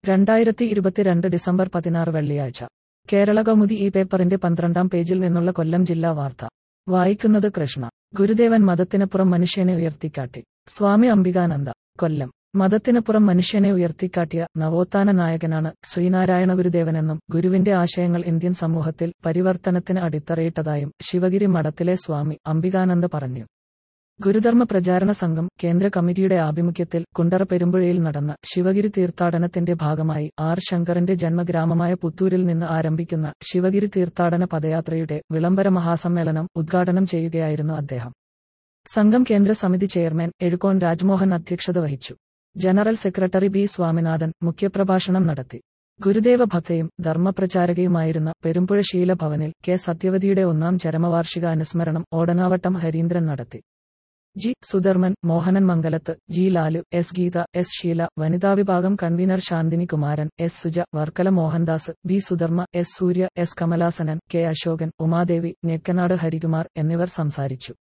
രണ്ടായിരത്തി ഇരുപത്തിരണ്ട് ഡിസംബർ പതിനാറ് വെള്ളിയാഴ്ച കേരള കൗമുദി ഈ പേപ്പറിന്റെ പന്ത്രണ്ടാം പേജിൽ നിന്നുള്ള കൊല്ലം ജില്ലാ വാർത്ത വായിക്കുന്നത് കൃഷ്ണ ഗുരുദേവൻ മതത്തിനപ്പുറം മനുഷ്യനെ ഉയർത്തിക്കാട്ടി സ്വാമി അംബികാനന്ദ കൊല്ലം മതത്തിനപ്പുറം മനുഷ്യനെ ഉയർത്തിക്കാട്ടിയ നവോത്ഥാന നായകനാണ് ശ്രീനാരായണ ഗുരുദേവനെന്നും ഗുരുവിന്റെ ആശയങ്ങൾ ഇന്ത്യൻ സമൂഹത്തിൽ പരിവർത്തനത്തിന് അടിത്തറയിട്ടതായും ശിവഗിരി മഠത്തിലെ സ്വാമി അംബികാനന്ദ പറഞ്ഞു ഗുരുധർമ്മ പ്രചാരണ സംഘം കേന്ദ്ര കമ്മിറ്റിയുടെ ആഭിമുഖ്യത്തിൽ കുണ്ടറ പെരുമ്പുഴയിൽ നടന്ന ശിവഗിരി തീർത്ഥാടനത്തിന്റെ ഭാഗമായി ആർ ശങ്കറിന്റെ ജന്മഗ്രാമമായ പുത്തൂരിൽ നിന്ന് ആരംഭിക്കുന്ന ശിവഗിരി തീർത്ഥാടന പദയാത്രയുടെ വിളംബര മഹാസമ്മേളനം ഉദ്ഘാടനം ചെയ്യുകയായിരുന്നു അദ്ദേഹം സംഘം കേന്ദ്ര സമിതി ചെയർമാൻ എഴുകോൺ രാജ്മോഹൻ അധ്യക്ഷത വഹിച്ചു ജനറൽ സെക്രട്ടറി ബി സ്വാമിനാഥൻ മുഖ്യപ്രഭാഷണം നടത്തി ഗുരുദേവ ഭക്തയും ധർമ്മപ്രചാരകയുമായിരുന്ന പെരുമ്പുഴ ശീലഭവനിൽ കെ സത്യവതിയുടെ ഒന്നാം ചരമവാർഷിക അനുസ്മരണം ഓടനാവട്ടം ഹരീന്ദ്രൻ നടത്തി G Sudharman Mohanan Mangalath G Lalu S Geetha S Sheela വനിതാ വിഭാഗം convener Shanthini Kumaran S Suja Varkala Mohandas B Sudharma S Surya S Kamalasanan K Ashokan Umadevi Njekkanad Harikumar എന്നിവർ സംസാരിച്ചു